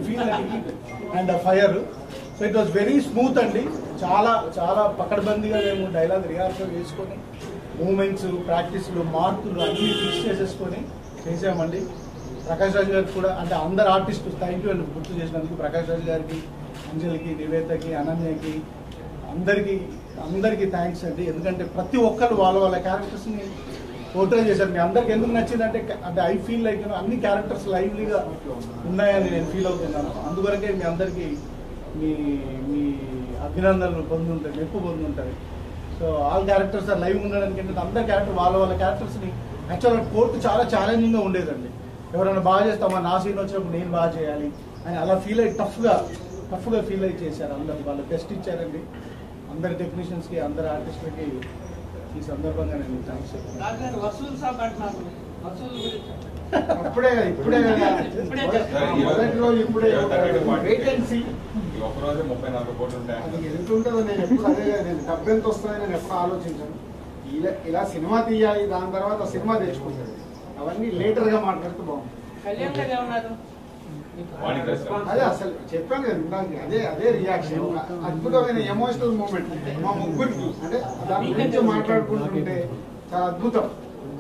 Feel and fire so it was very smooth అండి చాలా చాలా పకడ్బందీగా మేము డైలాగ్ రిహార్సల్ చేసుకొని మూమెంట్స్ ప్రాక్టీస్లు మార్కులు అన్ని ఫిక్స్ చేసేసుకొని చేసామండి ప్రకాష్ రాజ్ గారికి కూడా అంటే అందరు ఆర్టిస్ట్ థ్యాంక్ యూ అండి గుర్తు చేసినందుకు ప్రకాష్ రాజ్ గారికి అంజలికి నివేతకి అనన్యకి అందరికి అందరికి థ్యాంక్స్ అండి ఎందుకంటే ప్రతి ఒక్కరు వాళ్ళ వాళ్ళ క్యారెక్టర్స్ని పోర్ట్రే చేశారు మీ అందరికి ఎందుకు నచ్చిందంటే అంటే ఐ ఫీల్ లైక్ అన్ని క్యారెక్టర్స్ లైవ్లీగా ఉన్నాయని నేను ఫీల్ అవుతున్నాను అందువరకే మీ అందరికీ మీ మీ అభినందనలు పొంది ఉంటాయి ఎక్కువ పొంది ఉంటాయి సో ఆల్ క్యారెక్టర్స్ లైవ్ ఉండడానికి ఏంటంటే అందరి క్యారెక్టర్ వాళ్ళ వాళ్ళ క్యారెక్టర్స్ని యాక్చువల్గా కోర్టు చాలా ఛాలెంజింగ్గా ఉండేదండి ఎవరైనా బాగా చేస్తామా నా సీన్ వచ్చినప్పుడు నేను బాగా చేయాలి అని అలా ఫీల్ అయ్యి టఫ్గా టఫ్గా ఫీల్ అయ్యి చేశారు అందరు వాళ్ళు బెస్ట్ ఇచ్చారండి అందరి టెక్నీషియన్స్కి అందరి ఆర్టిస్టులకి ఈ సందర్భంగా నేను థ్యాంక్స్ చెప్తాను రాజధాని వసూలు సాబ్ అంటున్నారు వసూలు గురించి ఇప్పుడే కదా, ఇప్పుడే కదా. ఇప్పుడే చెప్తాను. మొదటి రోజు ఇప్పుడే వేకెన్సీ ఈ ఒక్కరోజే ముప్పై నాలుగు కోట్లు ఉంటాయి అది ఎంత ఉంటుందో నేను ఎప్పుడు అదే నేను డబ్బు ఎంత వస్తుందని నేను ఎప్పుడు ఆలోచించాను ఇలా ఇలా సినిమా తీయాలి దాని తర్వాత సినిమా తెచ్చుకుంటాడు అవన్నీ లేటర్ గా మాట్లాడితే బాగుంది కళ్యాణ్ గారు ఏమన్నారు వాణిజ్య రెస్టారెంట్. అదే అసలు చెప్పాను కదా ఇందాక అదే అదే రియాక్షన్ అద్భుతమైన ఎమోషనల్ మూమెంట్ మా ముగ్గురికి అంటే దాని గురించి మాట్లాడుకుంటుంటే చాలా అద్భుతం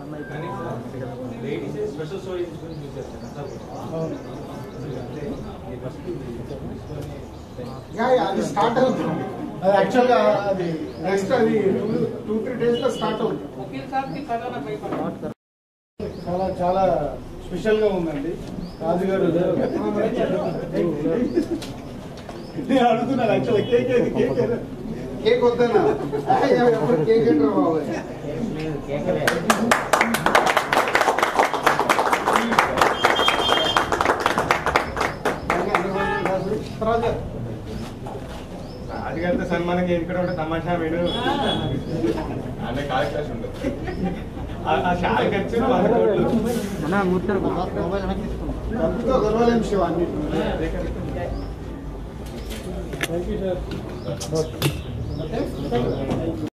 స్పెషల్ స్టోరీస్ గురించి చూసేస్తాను అవును. యా, యా, అది స్టార్ట్ అవుతుంది అది యాక్చువల్గా అది నెక్స్ట్ అది టూ త్రీ డేస్ లో స్టార్ట్ అవుతుంది వకీల్ సాబ్కి కరోనా భయపడ్డారు చాలా చాలా స్పెషల్ గా ఉందండి రాజుగారు నేను అడుగుతున్నాను యాక్చువల్ కేక్ ఏది కేక్ ఏది? కేక్ వద్దనా అయ్యా, ఎప్పుడు కేక్ ఏంట్రా బాబు తర్వాత రాజుగారితో సన్మానం చేయించుకోవడం అంటే తమాషా వీడు అనే కాలిక్యులేషన్ ఉంటుంది ఆ- ఆ షాల్ ఖర్చు వంద కోట్లు డబ్బుతో గొడవలేం శివ అన్ని థ్యాంక్ యూ సార్